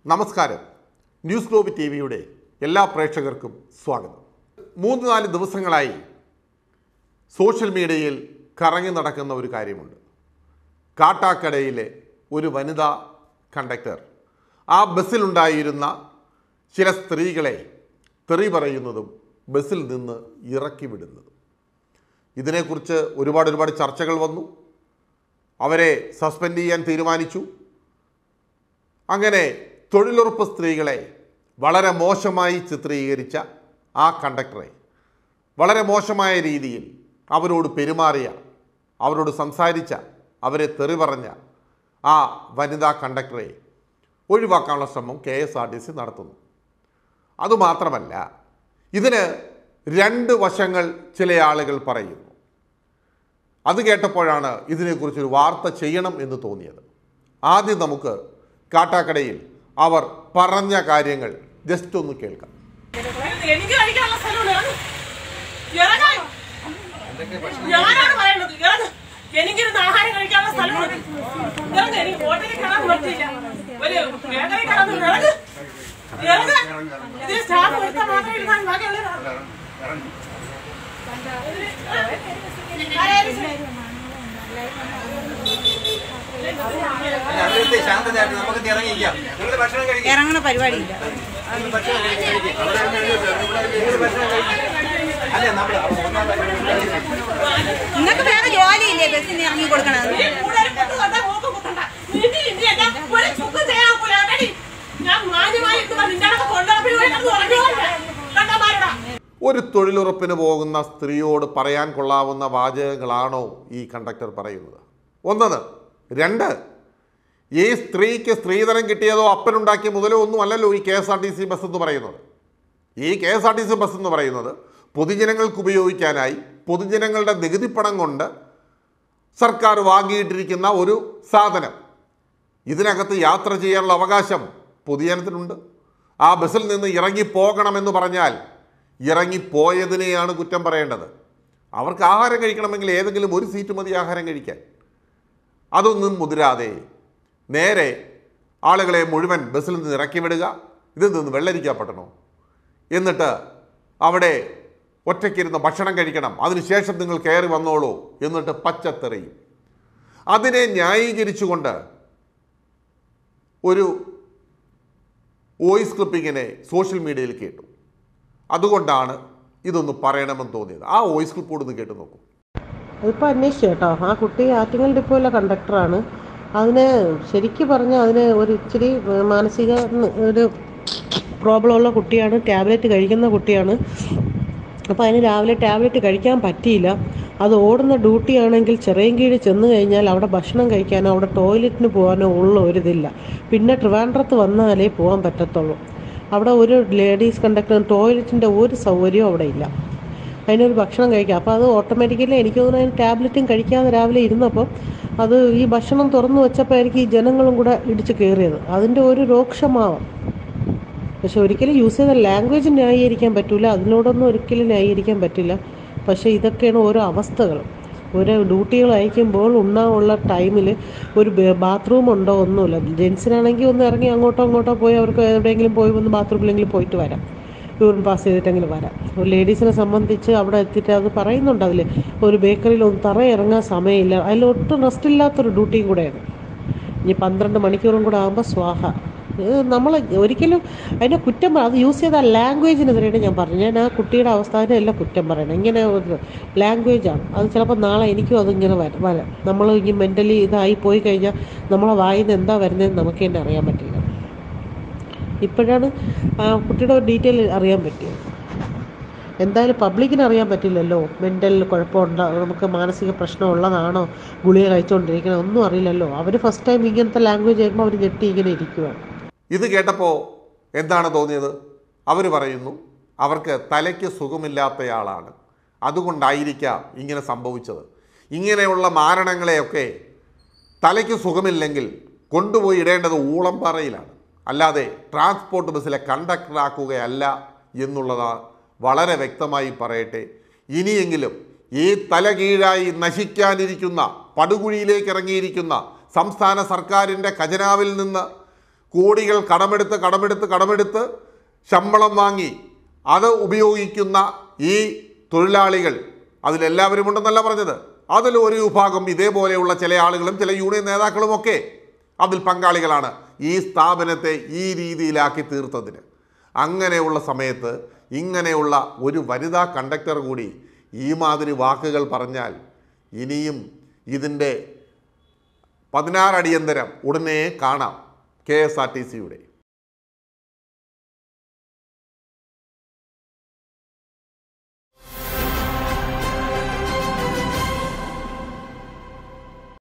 നമസ്കാരം news globe T വിയുടെ എല്ലാ പ്രേക്ഷകർക്കും സ്വാഗതം മൂന്ന് നാല് ദിവസങ്ങളായി സോഷ്യൽ മീഡിയയിൽ കറങ്ങി നടക്കുന്ന ഒരു കാര്യമുണ്ട് കാട്ടാക്കടയിലെ ഒരു വനിതാ കണ്ടക്ടർ ആ ബസ്സിലുണ്ടായിരുന്ന ചില സ്ത്രീകളെ തെറി പറയുന്നതും ബസ്സിൽ നിന്ന് ഇറക്കി വിടുന്നതും ഇതിനെക്കുറിച്ച് ഒരുപാട് ഒരുപാട് ചർച്ചകൾ വന്നു അവരെ സസ്പെൻഡ് ചെയ്യാൻ തീരുമാനിച്ചു അങ്ങനെ തൊഴിലുറപ്പ് സ്ത്രീകളെ വളരെ മോശമായി ചിത്രീകരിച്ച ആ കണ്ടക്ടറെ വളരെ മോശമായ രീതിയിൽ അവരോട് പെരുമാറിയ അവരോട് സംസാരിച്ച അവരെ തെറി പറഞ്ഞ ആ വനിതാ കണ്ടക്ടറെ ഒഴിവാക്കാനുള്ള ശ്രമം K S R T C നടത്തുന്നു അതുമാത്രമല്ല ഇതിന് രണ്ട് വശങ്ങൾ ചില ആളുകൾ പറയുന്നു അത് കേട്ടപ്പോഴാണ് ഇതിനെക്കുറിച്ചൊരു വാർത്ത ചെയ്യണം എന്ന് തോന്നിയത് ആദ്യം നമുക്ക് കാട്ടാക്കടയിൽ അവർ പറഞ്ഞ കാര്യങ്ങൾ ജസ്റ്റ് ഒന്ന് കേൾക്കാം എനിക്ക് കഴിക്കാനുള്ള സ്ഥലമുണ്ട് ഇറങ്ങ്. ഇറങ്ങാൻ. ഞാനാണ് പറയേണ്ടത് ഇറങ്ങ്. എനിക്കിരുന്ന് ആഹാരം കഴിക്കാനുള്ള സ്ഥലമുണ്ട് ഇറങ്ങ് എനിക്ക് ഹോട്ടലിൽ കയറാൻ പറ്റില്ല ഒരു ബേക്കറി കയറാൻ ഇറങ്ങ് ഇറങ്ങ് ഇതിൽ സ്റ്റാഫ് എടുത്താൽ മാത്രമേ ഇരുന്നാൽ ബാക്കിയുള്ളവരാ അവിടുത്തെ ശാന്തതയായിട്ട് നമുക്ക് ഇറങ്ങിയിരിക്കാം നിങ്ങൾ ഭക്ഷണം കഴിക്കാം ഇറങ്ങണ പരിപാടിയില്ല നിങ്ങൾ ഭക്ഷണം കഴിക്കാം നിങ്ങൾ ഭക്ഷണം കഴിക്കാം അല്ല നമ്മൾ നിങ്ങൾക്ക് വേറെ ജോലിയില്ലേ ബസ്സിന് ഇറങ്ങി കൊടുക്കണത് നീ കൂടുതൽ കുത്ത് കണ്ടാ മൂക്ക് കുത്തണ്ട. നിന്റെ ഇനി എന്നെ ഒരു ചുക്കും ചെയ്യാൻ ഒക്കൂല. അതെടി. ഞാൻ മാന്യമായി ഇട്ട് നിന്റെ കണക്ക് കൊണ്ടുനടപ്പിന് പോയി കിടന്ന് ഉറങ്ങുവാ. കണ്ടമാരുടാ. ഒരു തൊഴിലുറപ്പിന് പോകുന്ന സ്ത്രീയോട് പറയാൻ കൊള്ളാവുന്ന വാചകങ്ങളാണോ ഈ കണ്ടക്ടർ പറയുന്നത് ഒന്നത് രണ്ട് ഈ സ്ത്രീക്ക് സ്ത്രീധനം കിട്ടിയതോ അപ്പനുണ്ടാക്കിയ മുതലോ ഒന്നും അല്ലല്ലോ ഈ K S R T C bus എന്ന് പറയുന്നത് ഈ K S R T C bus എന്ന് പറയുന്നത് പൊതുജനങ്ങൾക്ക് ഉപയോഗിക്കാനായി പൊതുജനങ്ങളുടെ നികുതിപ്പണം കൊണ്ട് സർക്കാർ വാങ്ങിയിട്ടിരിക്കുന്ന ഒരു സാധനം ഇതിനകത്ത് യാത്ര ചെയ്യാനുള്ള അവകാശം പൊതുജനത്തിനുണ്ട് ആ ബസ്സിൽ നിന്ന് ഇറങ്ങിപ്പോകണമെന്ന് പറഞ്ഞാൽ ഇറങ്ങിപ്പോയതിനെയാണ് കുറ്റം പറയേണ്ടത് അവർക്ക് ആഹാരം കഴിക്കണമെങ്കിൽ ഏതെങ്കിലും ഒരു സീറ്റ് മതി ആഹാരം കഴിക്കാൻ അതൊന്നും മുതിരാതെ നേരെ ആളുകളെ മുഴുവൻ ബസ്സിൽ നിന്ന് ഇറക്കി വിടുക ഇതിൽ നിന്ന് വെള്ളരിക്കപ്പെടണോ എന്നിട്ട് അവിടെ ഒറ്റയ്ക്കിരുന്ന് ഭക്ഷണം കഴിക്കണം അതിനുശേഷം നിങ്ങൾ കയറി വന്നോളൂ എന്നിട്ട് പച്ചത്തെറിയും അതിനെ ന്യായീകരിച്ചുകൊണ്ട് ഒരു വോയിസ് ക്ലിപ്പിങ്ങിനെ സോഷ്യൽ മീഡിയയിൽ കേട്ടു അതുകൊണ്ടാണ് ഇതൊന്ന് പറയണമെന്ന് തോന്നിയത് ആ വോയിസ് ക്ലിപ്പോട് ഒന്ന് കേട്ട് നോക്കൂ അതിപ്പോൾ അന്വേഷിച്ചു കേട്ടോ ആ കുട്ടി ആറ്റിങ്ങൽ ഡിപ്പോയിലെ കണ്ടക്ടറാണ് അതിന് ശരിക്ക് പറഞ്ഞാൽ അതിന് ഒരു ഇച്ചിരി ഏഹ്, മാനസിക ന്ന് ഒരു പ്രോബ്ലം ഉള്ള കുട്ടിയാണ് ടാബ്ലറ്റ് കഴിക്കുന്ന കുട്ടിയാണ് അപ്പോൾ അതിന് രാവിലെ ടാബ്ലറ്റ് കഴിക്കാൻ പറ്റിയില്ല അത് ഓടുന്ന ഡ്യൂട്ടി ആണെങ്കിൽ ചെറിയൻകീഴ് ചെന്ന് കഴിഞ്ഞാൽ അവിടെ ഭക്ഷണം കഴിക്കാനോ അവിടെ ടോയ്ലറ്റിന് പോകാനോ ഉള്ള ഒരിതില്ല പിന്നെ ട്രിവാൻഡ്രത്ത് വന്നാലേ പോകാൻ പറ്റത്തുള്ളൂ അവിടെ ഒരു ലേഡീസ് കണ്ടക്ടർ ടോയ്ലറ്റിൻ്റെ ഒരു സൗകര്യവും അവിടെ ഇല്ല അതിനൊരു ഭക്ഷണം കഴിക്കാം അപ്പോൾ അത് ഓട്ടോമാറ്റിക്കലി എനിക്ക് തോന്നുന്നു അതിന് ടാബ്ലറ്റും കഴിക്കാതെ രാവിലെ ഇരുന്നപ്പോൾ അത് ഈ ഭക്ഷണം തുറന്നു വെച്ചപ്പോൾ എനിക്ക് ഈ ജനങ്ങളും കൂടെ ഇടിച്ച് കയറിയത് അതിൻ്റെ ഒരു രോക്ഷമാവാം പക്ഷെ ഒരിക്കലും യൂസ് ചെയ്ത ലാംഗ്വേജ് ന്യായീകരിക്കാൻ പറ്റില്ല അതിനോടൊന്നും ഒരിക്കലും ന്യായീകരിക്കാൻ പറ്റില്ല പക്ഷേ ഇതൊക്കെയാണ് ഓരോ അവസ്ഥകൾ ഓരോ ഡ്യൂട്ടികൾ അയക്കുമ്പോൾ ഉണ്ണാനുള്ള ടൈമിൽ ഒരു ബാത്റൂം ഉണ്ടോ ഒന്നുമില്ല ജെൻസിനാണെങ്കിൽ ഒന്ന് ഇറങ്ങി അങ്ങോട്ടോ അങ്ങോട്ടോ പോയി അവർക്ക് എവിടെയെങ്കിലും പോയി ഒന്ന് ബാത്റൂമിലെങ്കിലും പോയിട്ട് വരാം യൂറിൻ പാസ് ചെയ്തിട്ടെങ്കിലും വരാം ഒരു ലേഡീസിനെ സംബന്ധിച്ച് അവിടെ എത്തിയിട്ട് അത് പറയുന്നുണ്ട് അതിൽ ഒരു ബേക്കറിയിൽ ഒന്ന് തറ ഇറങ്ങാൻ സമയമില്ല അതിൽ ഒട്ടും റെസ്റ്റ് ഇല്ലാത്തൊരു ഡ്യൂട്ടിയും കൂടെയാണ് ഇനി പന്ത്രണ്ട് മണിക്കൂറും കൂടെ ആകുമ്പോൾ സ്വാഹ നമ്മൾ ഒരിക്കലും അതിനെ കുറ്റം പറ- അത് യൂസ് ചെയ്ത ലാംഗ്വേജിനെതിരെയാണ് ഞാൻ പറഞ്ഞു ഞാൻ ആ കുട്ടിയുടെ അവസ്ഥാനെ അല്ല കുറ്റം പറയണം ഇങ്ങനെ ഒരു ലാംഗ്വേജാണ് അത് ചിലപ്പോൾ നാളെ എനിക്കും അതിങ്ങനെ വരാം വരാം നമ്മൾ ഈ മെൻ്റലി ഇതായി പോയി കഴിഞ്ഞാൽ നമ്മളെ വായിൽ നിന്ന് എന്താ വരുന്നതെന്ന് നമുക്ക് തന്നെ അറിയാൻ പറ്റില്ല ഇപ്പോഴാണ് ആ കുട്ടിയുടെ ഒരു ഡീറ്റെയിൽ അറിയാൻ പറ്റിയത് എന്തായാലും പബ്ലിക്കിന് അറിയാൻ പറ്റില്ലല്ലോ മെൻ്റൽ കുഴപ്പമുണ്ടോ നമുക്ക് മാനസിക പ്രശ്നം ഉള്ളതാണോ ഗുളിക കഴിച്ചുകൊണ്ടിരിക്കണോ ഒന്നും അറിയില്ലല്ലോ അവർ ഫസ്റ്റ് ടൈം ഇങ്ങനത്തെ ലാംഗ്വേജ് കേൾക്കുമ്പോൾ അവർ ഞെട്ടി ഇങ്ങനെ ഇരിക്കുവാണ് ഇത് കേട്ടപ്പോൾ എന്താണ് തോന്നിയത് അവർ പറയുന്നു അവർക്ക് തലയ്ക്ക് സുഖമില്ലാത്തയാളാണ് അതുകൊണ്ടായിരിക്കാം ഇങ്ങനെ സംഭവിച്ചത് ഇങ്ങനെയുള്ള മാരണങ്ങളെയൊക്കെ തലയ്ക്ക് സുഖമില്ലെങ്കിൽ കൊണ്ടുപോയി ഇടേണ്ടത് ഊളംപാറയിലാണ് അല്ലാതെ ട്രാൻസ്പോർട്ട് ബസ്സിലെ കണ്ടക്ടറാക്കുകയല്ല എന്നുള്ളത് വളരെ വ്യക്തമായി പറയട്ടെ ഇനിയെങ്കിലും ഈ തലകീഴായി നശിക്കാനിരിക്കുന്ന പടുകുഴിയിലേക്ക് ഇറങ്ങിയിരിക്കുന്ന സംസ്ഥാന സർക്കാരിൻ്റെ ഖജനാവിൽ നിന്ന് കോടികൾ കടമെടുത്ത് കടമെടുത്ത് കടമെടുത്ത് ശമ്പളം വാങ്ങി അത് ഉപയോഗിക്കുന്ന ഈ തൊഴിലാളികൾ അതിലെല്ലാവരും ഉണ്ടെന്നല്ല പറഞ്ഞത് അതിൽ ഒരു വിഭാഗം ഇതേപോലെയുള്ള ചില ആളുകളും ചില യൂണിയൻ നേതാക്കളും ഒക്കെ അതിൽ പങ്കാളികളാണ് ഈ സ്ഥാപനത്തെ ഈ രീതിയിലാക്കി തീർത്തതിന് അങ്ങനെയുള്ള സമയത്ത് ഇങ്ങനെയുള്ള ഒരു വനിതാ കണ്ടക്ടർ കൂടി ഈ മാതിരി വാക്കുകൾ പറഞ്ഞാൽ ഇനിയും ഇതിൻ്റെ പതിനാറ് അടിയന്തരം ഉടനെ കാണാം കെ എസ് ആർ ടി സിയുടെ